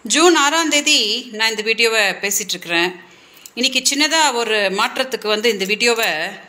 June ஆறாம் தேதி நான் இந்த வீடியோவை பேசிகிட்டு இருக்கிறேன் இன்னைக்கு சின்னதாக ஒரு மாற்றத்துக்கு வந்து இந்த வீடியோவை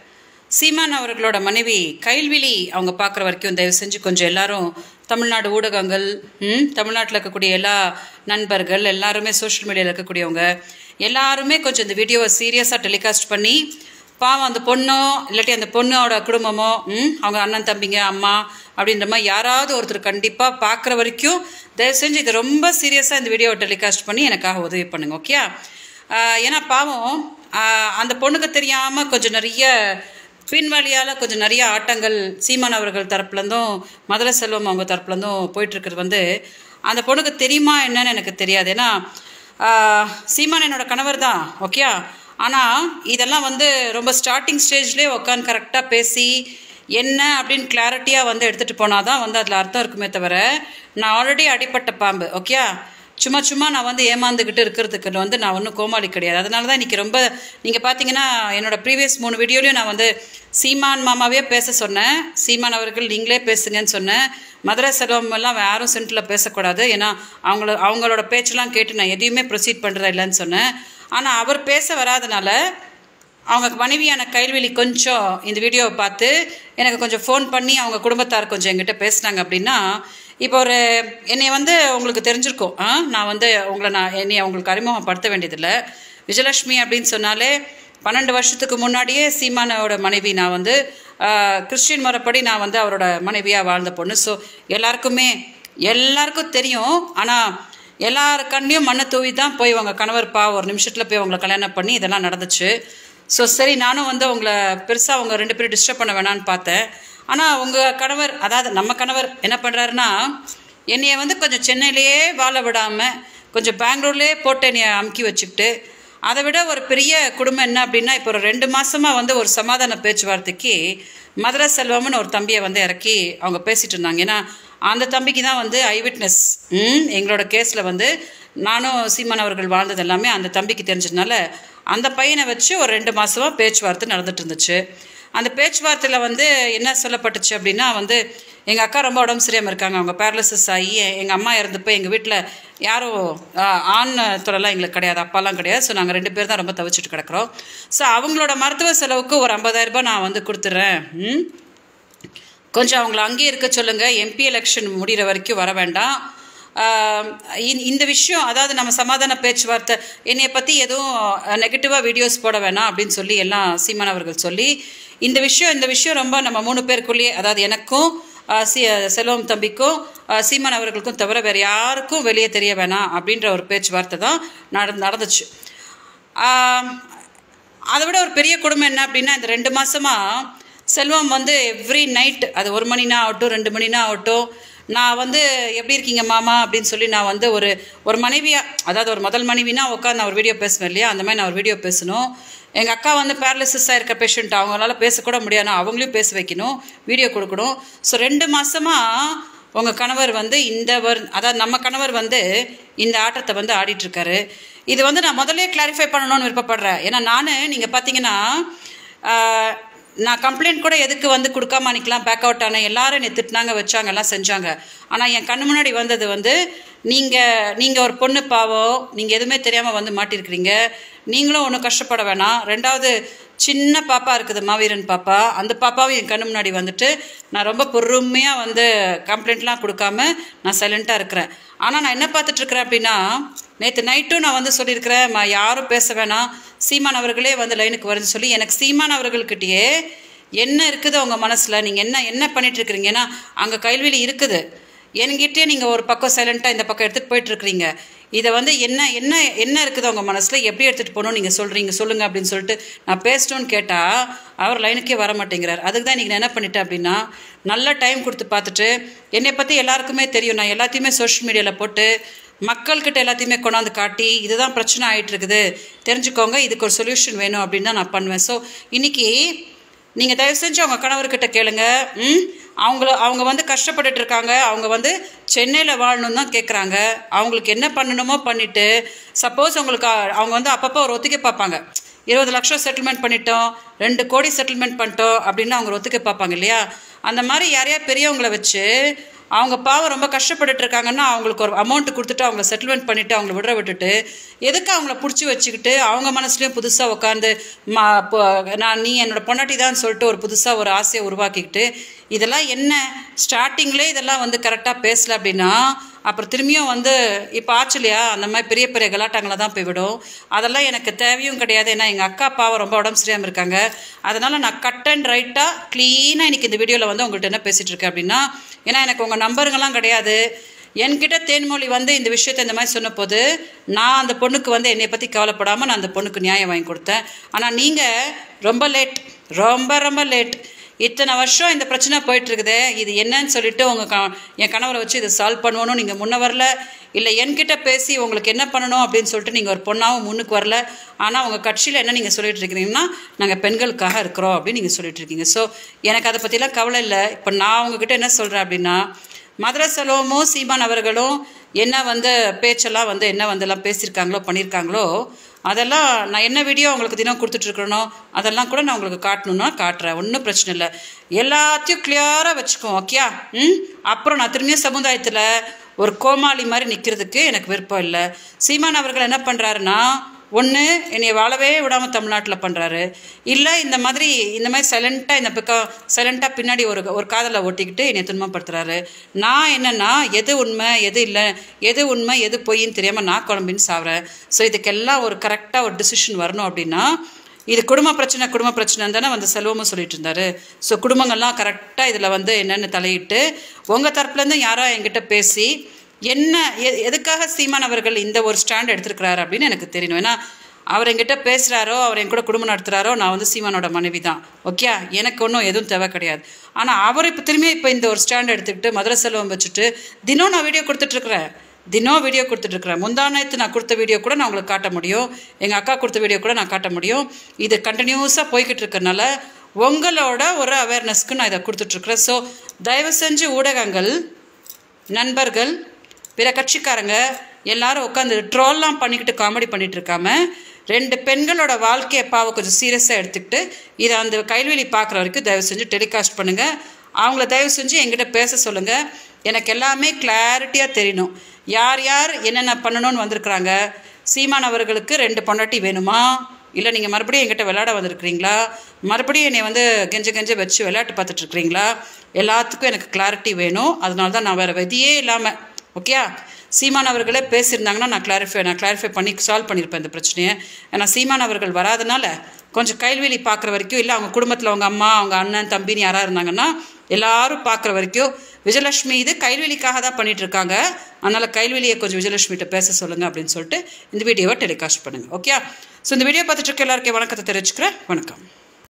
சீமான் அவர்களோட மனைவி கைல்விழி அவங்க பார்க்குற வரைக்கும் தயவு செஞ்சு கொஞ்சம் எல்லாரும் தமிழ்நாடு ஊடகங்கள் ம், தமிழ்நாட்டில் இருக்கக்கூடிய எல்லா நண்பர்கள் எல்லாருமே சோஷியல் மீடியாவில் இருக்கக்கூடியவங்க எல்லாருமே கொஞ்சம் இந்த வீடியோவை சீரியஸாக டெலிகாஸ்ட் பண்ணி பாவம் அந்த பொண்ணோ இல்லாட்டி அந்த பொண்ணோட குடும்பமோ ம், அவங்க அண்ணன் தம்பிங்க அம்மா அப்படின்ற மாதிரி யாராவது ஒருத்தர் கண்டிப்பாக பார்க்குற வரைக்கும் தயவு செஞ்சு இதை ரொம்ப சீரியஸாக இந்த வீடியோவை டெலிகாஸ்ட் பண்ணி எனக்காக உதவி பண்ணுங்க ஓகே ஏன்னா பாவம் ஆஹ், அந்த பொண்ணுக்கு தெரியாமல் கொஞ்சம் நிறைய பின்வழியால் கொஞ்சம் நிறைய ஆட்டங்கள் சீமான் அவர்கள் தரப்புலேருந்தும் மதுர செல்வம் அவங்க தரப்புலேருந்தும் போயிட்டுருக்கிறது வந்து அந்த பொண்ணுக்கு தெரியுமா என்னன்னு எனக்கு தெரியாது ஏன்னா ஆஹ், சீமான் என்னோட கணவர் தான் ஓகே ஆனால் இதெல்லாம் வந்து ரொம்ப ஸ்டார்டிங் ஸ்டேஜ்லேயே உட்காந்து கரெக்டாக பேசி என்ன அப்படின்னு கிளாரிட்டியாக வந்து எடுத்துகிட்டு போனால் தான் வந்து அதில் அர்த்தம் இருக்குமே தவிர நான் ஆல்ரெடி அடிப்பட்ட பாம்பு ஓகே சும்மா சும்மா நான் வந்து ஏமாந்துக்கிட்டு இருக்கிறதுக்கு வந்து நான் ஒன்றும் கோமாளி கிடையாது அதனால தான் இன்றைக்கி ரொம்ப நீங்கள் பார்த்தீங்கன்னா என்னோட ப்ரீவியஸ் மூணு வீடியோலையும் நான் வந்து சீமான் மாமாவே பேச சொன்னேன் சீமான் அவர்கள் நீங்களே பேசுங்கன்னு சொன்னேன் மதுரை செல்வம் எல்லாம் யாரும் சென்டரில் பேசக்கூடாது ஏன்னா அவங்கள அவங்களோட பேச்செல்லாம் கேட்டு நான் எதையுமே ப்ரொசீட் பண்ணுறதா இல்லைன்னு சொன்னேன் ஆனால் அவர் பேச வராதனால அவங்க மனைவியான கைல்வெளி கொஞ்சம் இந்த வீடியோவை பார்த்து எனக்கு கொஞ்சம் ஃபோன் பண்ணி அவங்க குடும்பத்தார் கொஞ்சம் என்கிட்ட பேசினாங்க அப்படின்னா இப்போ ஒரு என்னை வந்து உங்களுக்கு தெரிஞ்சிருக்கும் ஆ நான் வந்து உங்களை நான் என்னை உங்களுக்கு அறிமுகப்படுத்த வேண்டியதில்லை விஜயலட்சுமி அப்படின்னு சொன்னாலே பன்னெண்டு வருஷத்துக்கு முன்னாடியே சீமானோட மனைவி நான் வந்து ஆ, கிறிஸ்டின் முறைப்படி நான் வந்து அவரோட மனைவியாக வாழ்ந்த பொண்ணு ஸோ எல்லாருக்குமே எல்லாருக்கும் தெரியும் ஆனால் எல்லார் கண்ணையும் மண்ணை தூவி தான் போய் உங்கள் கணவர்ப்பா ஒரு நிமிஷத்தில் போய் உங்களை கல்யாணம் பண்ணி இதெல்லாம் நடந்துச்சு ஸோ சரி நானும் வந்து உங்களை பெருசாக அவங்க ரெண்டு பேரும் டிஸ்டர்ப் பண்ண வேணான்னு பார்த்தேன் ஆனால் உங்கள் கணவர் அதாவது நம்ம கணவர் என்ன பண்ணுறாருன்னா என்னைய வந்து கொஞ்சம் சென்னையிலேயே வாழ விடாமல் கொஞ்சம் பெங்களூர்லேயே போட்டு என்னைய அமுக்கி வச்சுக்கிட்டு அதை விட ஒரு பெரிய குடும்பம் என்ன அப்படின்னா இப்போ ஒரு ரெண்டு மாசமாக வந்து ஒரு சமாதான பேச்சுவார்த்தைக்கு மதுரை செல்வம்னு ஒரு தம்பியை வந்து இறக்கி அவங்க பேசிட்டு இருந்தாங்க ஏன்னா அந்த தம்பிக்கு தான் வந்து ஐ விட்னஸ் எங்களோட கேஸில் வந்து நானும் சீமான் அவர்கள் வாழ்ந்தது எல்லாமே அந்த தம்பிக்கு தெரிஞ்சதுனால அந்த பையனை வச்சு ஒரு ரெண்டு மாசமா பேச்சுவார்த்தை நடந்துட்டு இருந்துச்சு அந்த பேச்சுவார்த்தையில் வந்து என்ன சொல்லப்பட்டுச்சு அப்படின்னா வந்து எங்கள் அக்கா ரொம்ப உடம்பு சரியாமல் இருக்காங்க அவங்க பேரலிசிஸ் ஆகி எங்கள் அம்மா இறந்துப்போ எங்கள் வீட்டில் யாரும் ஆஹ், ஆண் துறைலாம் எங்களுக்கு கிடையாது அப்பாலாம் கிடையாது ஸோ நாங்கள் ரெண்டு பேர் தான் ரொம்ப தவிச்சிட்டு கிடக்குறோம் ஸோ அவங்களோட மருத்துவ செலவுக்கு ஒரு 50000 ரூபாய் நான் வந்து கொடுத்துட்றேன் ம் கொஞ்சம் அவங்கள அங்கேயே இருக்க சொல்லுங்க எம்பி எலெக்ஷன் முடிகிற வரைக்கும் வர வேண்டாம் ஆஹ் இந்த- இந்த விஷயம் அதாவது நம்ம சமாதான பேச்சுவார்த்தை என்னைய பற்றி எதுவும் நெகட்டிவாக வீடியோஸ் போட வேணாம் அப்படின்னு சொல்லி எல்லாம் சீமான் அவர்கள் சொல்லி இந்த விஷயம் இந்த விஷயம் ரொம்ப நம்ம மூணு பேருக்குள்ளேயே அதாவது எனக்கும் ஆஹ் சி செல்வம் தம்பிக்கும் ஆஹ் சீமான் அவர்களுக்கும் தவிர வேறு யாருக்கும் வெளியே தெரிய வேணாம் அப்படின்ற ஒரு பேச்சுவார்த்தை தான் நட நடந்துச்சு ஆஹ் அதை விட ஒரு பெரிய குடும்பம் என்ன அப்படின்னா இந்த ரெண்டு மாசமா செல்வம் வந்து எவ்ரி நைட் அது ஒரு மணினா ஆகட்டும் ரெண்டு மணினா ஆகட்டும் நான் வந்து எப்படி இருக்கீங்க மாமா அப்படின்னு சொல்லி நான் வந்து ஒரு ஒரு மனைவியா அதாவது ஒரு முதல் மனைவினா உட்காந்து நான் ஒரு வீடியோ பேசுவேன் இல்லையா அந்த மாதிரி நான் ஒரு வீடியோ பேசணும் எங்கள் அக்கா வந்து பேரலிசிஸாக இருக்க பேஷண்ட் அவங்களால பேசக்கூட முடியாது நான் அவங்களையும் பேச வைக்கணும் வீடியோ கொடுக்கணும் ஸோ ரெண்டு மாசமா உங்கள் கணவர் வந்து இந்த வர் அதாவது நம்ம கணவர் வந்து இந்த ஆட்டத்தை வந்து ஆடிட்டு இருக்காரு இது வந்து நான் முதல்ல கிளாரிஃபை பண்ணணும்னு விருப்பப்படுறேன் ஏன்னா நான் நீங்கள் பார்த்தீங்கன்னா ஆஹ், நான் கம்ப்ளைண்ட் கூட எதுக்கு வந்து கொடுக்காம அன்னைக்கெலாம் பேக் அவுட் ஆனேன் எல்லாரும் என்னை திட்டினாங்க வச்சாங்க எல்லாம் செஞ்சாங்க ஆனால் என் கண்ணு முன்னாடி வந்தது வந்து நீங்கள் நீங்கள் ஒரு பொண்ணு பாவம் நீங்கள் எதுவுமே தெரியாமல் வந்து மாட்டிருக்கிறீங்க நீங்களும் ஒன்றும் கஷ்டப்பட வேணாம் ரெண்டாவது சின்ன பாப்பா இருக்குது மாவீரன் பாப்பா அந்த பாப்பாவும் என் கண்ணு முன்னாடி வந்துட்டு நான் ரொம்ப பொறுமையாக வந்து கம்ப்ளைண்ட்லாம் கொடுக்காம நான் சைலண்ட்டாக இருக்கிறேன் ஆனால் நான் என்ன பார்த்துட்டு இருக்கிறேன் அப்படின்னா நேற்று நைட்டும் நான் வந்து சொல்லியிருக்கிறேன் ம- யாரும் பேச வேணாம் சீமான் அவர்களே வந்து லைனுக்கு வருதுன்னு சொல்லி எனக்கு சீமான் அவர்கள்கிட்டயே என்ன இருக்குது உங்கள் மனசில் நீங்கள் என்ன என்ன பண்ணிட்டு இருக்கிறீங்க ஏன்னா அங்கே கைல்வெளி இருக்குது என்கிட்டயே நீங்கள் ஒரு பக்கம் சைலண்ட்டாக இந்த பக்கம் எடுத்துகிட்டு போயிட்டு இருக்கிறீங்க இதை வந்து என்ன என்ன என்ன இருக்குது உங்கள் மனசில் எப்படி எடுத்துகிட்டு போகணும் நீங்கள் சொல்கிறீங்க சொல்லுங்கள் அப்படின்னு சொல்லிட்டு நான் பேசணும்னு கேட்டால் அவர் லைனுக்கே வர மாட்டேங்கிறார் அதுக்கு தான் நீங்கள் என்ன பண்ணிட்டேன் அப்படின்னா நல்ல டைம் கொடுத்து பார்த்துட்டு என்னை பற்றி எல்லாருக்குமே தெரியும் நான் எல்லாத்தையுமே சோஷியல் மீடியாவில் போட்டு மக்கள்கிட்ட எல்லாத்தையுமே கொண்டாந்து காட்டி இதுதான் பிரச்சனை ஆயிட்டு இருக்குது தெரிஞ்சுக்கோங்க இதுக்கு ஒரு சொல்யூஷன் வேணும் அப்படின்னு தான் நான் பண்ணுவேன் ஸோ இன்னைக்கு நீங்கள் தயவு செஞ்சு அவங்க கணவர்கிட்ட கேளுங்க ம் அவங்கள அவங்க வந்து கஷ்டப்பட்டுட்டு இருக்காங்க அவங்க வந்து சென்னையில் வாழணும் தான் கேட்குறாங்க அவங்களுக்கு என்ன பண்ணணுமோ பண்ணிட்டு சப்போஸ் அவங்களுக்கு அ- அவங்க வந்து அப்பப்போ ஒரு ஒத்திக்கை பார்ப்பாங்க இருபது லட்சம் செட்டில்மெண்ட் பண்ணிட்டோம் ரெண்டு கோடி செட்டில்மெண்ட் பண்ணிட்டோம் அப்படின்னு அவங்க ஒரு ஒத்துக்க பார்ப்பாங்க இல்லையா அந்த மாதிரி யாரையா பெரியவங்கள வச்சு அவங்க பாவம் ரொம்ப கஷ்டப்பட்டுட்டு இருக்காங்கன்னா அவங்களுக்கு ஒரு அமௌண்ட் கொடுத்துட்டு அவங்கள செட்டில்மெண்ட் பண்ணிட்டு அவங்கள விடுற விட்டுட்டு எதுக்கு அவங்கள பிடிச்சி வச்சுக்கிட்டு அவங்க மனசுலயும் புதுசாக உட்காந்து மா இப்போ நான் நீ என்னோட பொண்டாட்டி தான் சொல்லிட்டு ஒரு புதுசாக ஒரு ஆசையை உருவாக்கிக்கிட்டு இதெல்லாம் என்ன ஸ்டார்டிங்லேயே இதெல்லாம் வந்து கரெக்டாக பேசல அப்படின்னா அப்புறம் திரும்பியும் வந்து இப்போ ஆச்சு இல்லையா அந்த மாதிரி பெரிய பெரிய கலாட்டாங்களை தான் போய் விடும் அதெல்லாம் எனக்கு தேவையும் கிடையாது ஏன்னா எங்கள் அக்கா அப்பாவை ரொம்ப உடம்பு சரியாமல் இருக்காங்க அதனால் நான் கட் அண்ட் ரைட்டாக க்ளீனாக இன்றைக்கி இந்த வீடியோவில் வந்து உங்கள்கிட்ட என்ன பேசிகிட்டு இருக்கேன் அப்படின்னா ஏன்னா எனக்கு உங்கள் நம்பருங்கெல்லாம் கிடையாது என்கிட்ட தேன்மொழி வந்து இந்த விஷயத்தை இந்த மாதிரி சொன்ன போது நான் அந்த பொண்ணுக்கு வந்து என்னை பற்றி கவலைப்படாமல் நான் அந்த பொண்ணுக்கு நியாயம் வாங்கி கொடுத்தேன் ஆனால் நீங்கள் ரொம்ப லேட் ரொம்ப ரொம்ப லேட் இத்தனை வருஷம் இந்த பிரச்சனை போயிட்டு இருக்குதே இது என்னன்னு சொல்லிட்டு உங்கள் க என் கணவரை வச்சு இதை சால்வ் பண்ணணும் நீங்கள் முன்ன வரல இல்லை என்கிட்ட பேசி உங்களுக்கு என்ன பண்ணணும் அப்படின்னு சொல்லிட்டு நீங்கள் ஒரு பொண்ணாகவும் முன்னுக்கு வரல ஆனால் உங்கள் கட்சியில் என்ன நீங்கள் சொல்லிட்டு இருக்கிறீங்கன்னா நாங்கள் பெண்களுக்காக இருக்கிறோம் அப்படின்னு நீங்கள் சொல்லிட்டு இருக்கீங்க ஸோ எனக்கு அதை பற்றிலாம் கவலை இல்லை இப்போ நான் உங்ககிட்ட என்ன சொல்கிறேன் அப்படின்னா மதுரை செல்வமும் சீமான் அவர்களும் என்ன வந்து பேச்செல்லாம் வந்து என்ன வந்து எல்லாம் பேசியிருக்காங்களோ பண்ணியிருக்காங்களோ அதெல்லாம் நான் என்ன வீடியோ உங்களுக்கு தினம் கொடுத்துட்ருக்கணும் அதெல்லாம் கூட நான் உங்களுக்கு காட்டணும்னா காட்டுறேன் ஒன்றும் பிரச்சனை இல்லை எல்லாத்தையும் கிளியராக வச்சுக்குவோம் ஓகே ம் அப்புறம் நான் திரும்பியும் சமுதாயத்தில் ஒரு கோமாளி மாதிரி நிற்கிறதுக்கு எனக்கு விருப்பம் இல்லை சீமான் அவர்கள் என்ன பண்ணுறாருன்னா ஒன்று என்னை வாழவே விடாமல் தமிழ்நாட்டில் பண்ணுறாரு இல்லை இந்த மாதிரி இந்த மாதிரி சைலண்ட்டாக இந்த பக்கம் சைலண்ட்டாக பின்னாடி ஒரு ஒரு காதலை ஓட்டிக்கிட்டு என்னை துன்பப்படுத்துறாரு நான் என்னென்னா எது உண்மை எது இல்லை எது உண்மை எது பொய்ன்னு தெரியாமல் நான் குழம்பின்னு சாவுறேன் ஸோ இதுக்கெல்லாம் ஒரு கரெக்டாக ஒரு டிசிஷன் வரணும் அப்படின்னா இது குடும்ப பிரச்சனை குடும்ப பிரச்சனை தானே வந்து செல்வமும் சொல்லிட்டு இருந்தாரு ஸோ குடும்பங்கள்லாம் கரெக்டாக இதில் வந்து என்னென்னு தலையிட்டு உங்கள் தரப்புலேருந்து யாரோ என்கிட்ட பேசி என்ன எ- எதுக்காக சீமான் அவர்கள் இந்த ஒரு ஸ்டாண்ட் எடுத்திருக்கிறாரு அப்படின்னு எனக்கு தெரியணும் ஏன்னா அவர் என்கிட்ட பேசுகிறாரோ அவர் என் கூட குடும்பம் நடத்துகிறாரோ நான் வந்து சீமானோட மனைவி தான் ஓகே எனக்கு ஒன்றும் எதுவும் தேவை கிடையாது ஆனால் அவர் இப்போ திரும்பி இப்போ இந்த ஒரு ஸ்டாண்ட் எடுத்துக்கிட்டு மதுரை செல்வம் வச்சுட்டு தினம் நான் வீடியோ கொடுத்துட்ருக்குறேன் தினம் வீடியோ கொடுத்துட்ருக்குறேன் முந்தானத்து நான் கொடுத்த வீடியோ கூட நான் உங்களுக்கு காட்ட முடியும் எங்கள் அக்கா கொடுத்த வீடியோ கூட நான் காட்ட முடியும் இது கண்டினியூஸாக போய்கிட்டு இருக்கறனால உங்களோட ஒரு அவேர்னஸ்க்கு நான் இதை கொடுத்துட்ருக்குறேன் ஸோ தயவு செஞ்சு ஊடகங்கள் நண்பர்கள் பிற கட்சிக்காரங்க எல்லாரும் உட்காந்து ட்ரோல்லாம் பண்ணிக்கிட்டு காமெடி பண்ணிட்டு இருக்காம ரெண்டு பெண்களோட வாழ்க்கையை பாவ கொஞ்சம் சீரியஸாக எடுத்துக்கிட்டு இதை அந்த கைல்வெளி பார்க்குற வரைக்கும் தயவு செஞ்சு டெலிகாஸ்ட் பண்ணுங்கள் அவங்கள தயவு செஞ்சு எங்கிட்ட பேச சொல்லுங்கள் எனக்கு எல்லாமே கிளாரிட்டியாக தெரியணும் யார் யார் என்னென்ன பண்ணணும்னு வந்திருக்கிறாங்க சீமான் அவர்களுக்கு ரெண்டு பொண்டாட்டி வேணுமா இல்லை நீங்கள் மறுபடியும் என்கிட்ட விளையாட வந்திருக்கிறீங்களா மறுபடியும் என்னை வந்து கெஞ்ச கெஞ்ச வச்சு விளையாட்டு பார்த்துட்டு இருக்கிறீங்களா எல்லாத்துக்கும் எனக்கு கிளாரிட்டி வேணும் அதனால தான் நான் வேறு விதியே இல்லாமல் ஓகே சீமான் அவர்களே பேசியிருந்தாங்கன்னா நான் கிளாரிஃபை நான் கிளாரிஃபை பண்ணி சால்வ் பண்ணியிருப்பேன் இந்த பிரச்சனையை ஏன்னா சீமான் அவர்கள் வராதனால கொஞ்சம் கைல்வெளி பார்க்குற வரைக்கும் இல்லை அவங்க குடும்பத்தில் அவங்க அம்மா அவங்க அண்ணன் தம்பின்னு யாராக இருந்தாங்கன்னா எல்லாரும் பார்க்குற வரைக்கும் விஜயலட்சுமி இது கைல்வெளிக்காக தான் பண்ணிட்டு இருக்காங்க அதனால் கைல்வெளியை கொஞ்சம் விஜயலட்சுமிகிட்ட பேச சொல்லுங்கள் அப்படின்னு சொல்லிட்டு இந்த வீடியோவை டெலிகாஸ்ட் பண்ணுங்கள் ஓகே ஸோ இந்த வீடியோ பார்த்துட்டு இருக்க எல்லாருக்கும் வணக்கத்தை தெரிவிச்சுக்கிறேன் வணக்கம்